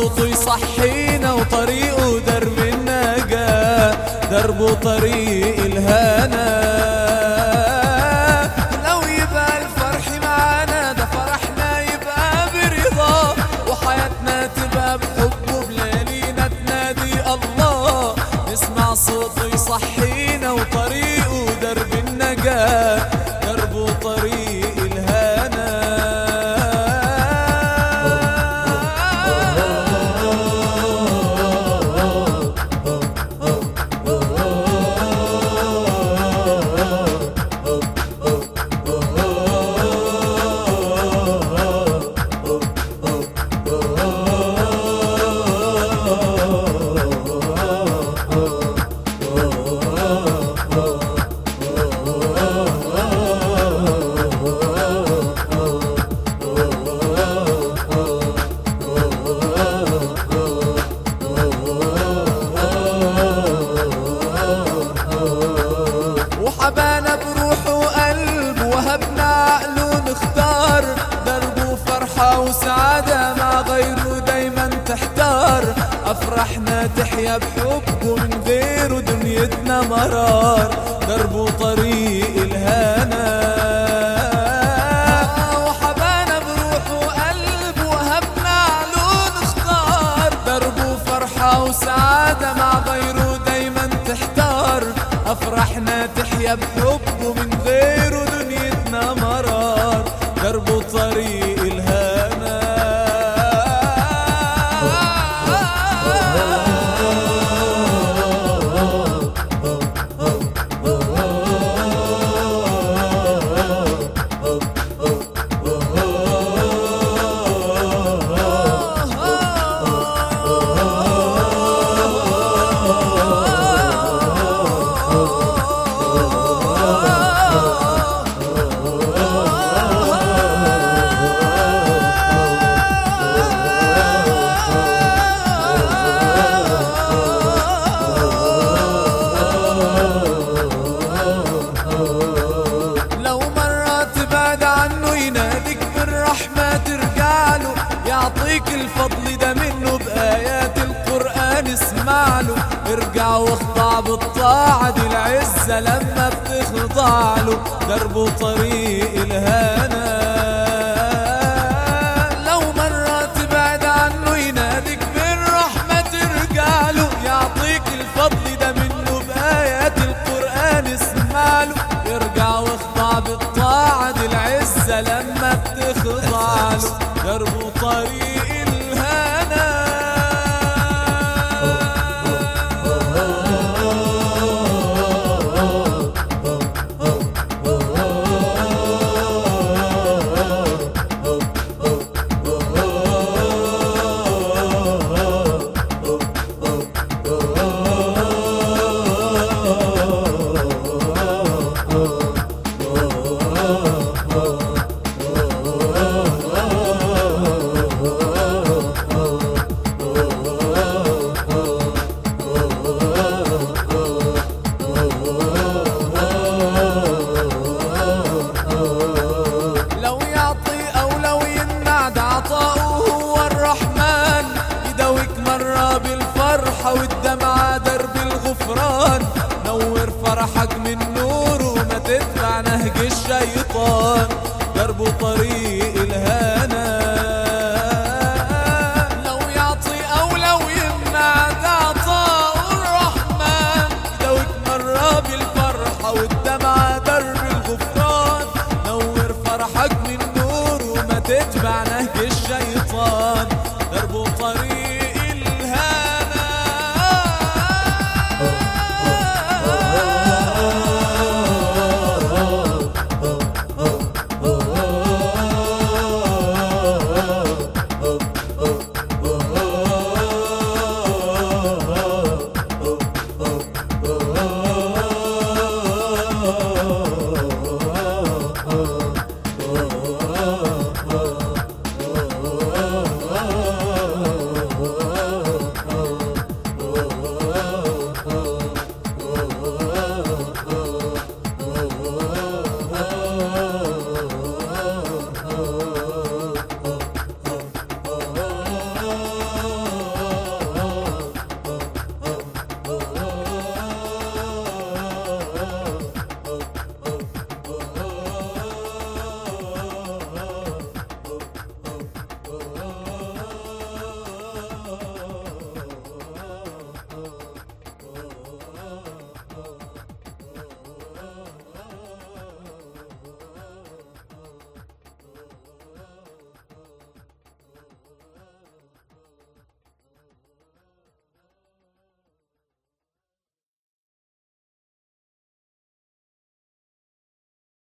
صوته يصحينا وطريقه درب النجاة دربه طريق الهنا لو يبقى الفرح معانا ده فرحنا يبقى برضاه وحياتنا تبقى بحبه بليالينا تنادي الله نسمع صوته يصحينا وطريقه درب النجاة دربه طريق الهنا وحبانا بروح وقلب وهبنا عقله نختار دربه فرحة وسعادة مع غيره دايما تحتار أفرحنا تحيا بحبه من غيره دنيتنا مرار دربه طريق الهنا وحبانا بروح وقلب وهبنا عقله نختار دربه فرحة وسعادة مع غيره دايما تحتار أفرحنا تحيا بحبه من غيره دنيتنا مرار دربه طريق الهنا لو مرة تبعد عنه يناديك بالرحمة ترجع له يعطيك الفضل ده منه بآيات القرآن اسمع له ارجع واخضع بالطاعة دي العزة لما بتخضع له دربه طريق الهنا لو مرة تبعد عنه يناديك بالرحمة ترجع له يعطيك الفضل ده منه بآيات القرآن اسمع له ارجع واخضع بالطاعة دي العزة لما بتخضع له دربه طريق الهنا لو يعطي او لو يمنع ده عطاؤه هو الرحمن يداويك مرة بالفرحة والدمعة درب الغفران نور فرحك من نوره ما تتبع نهج الشيطان دربه طريق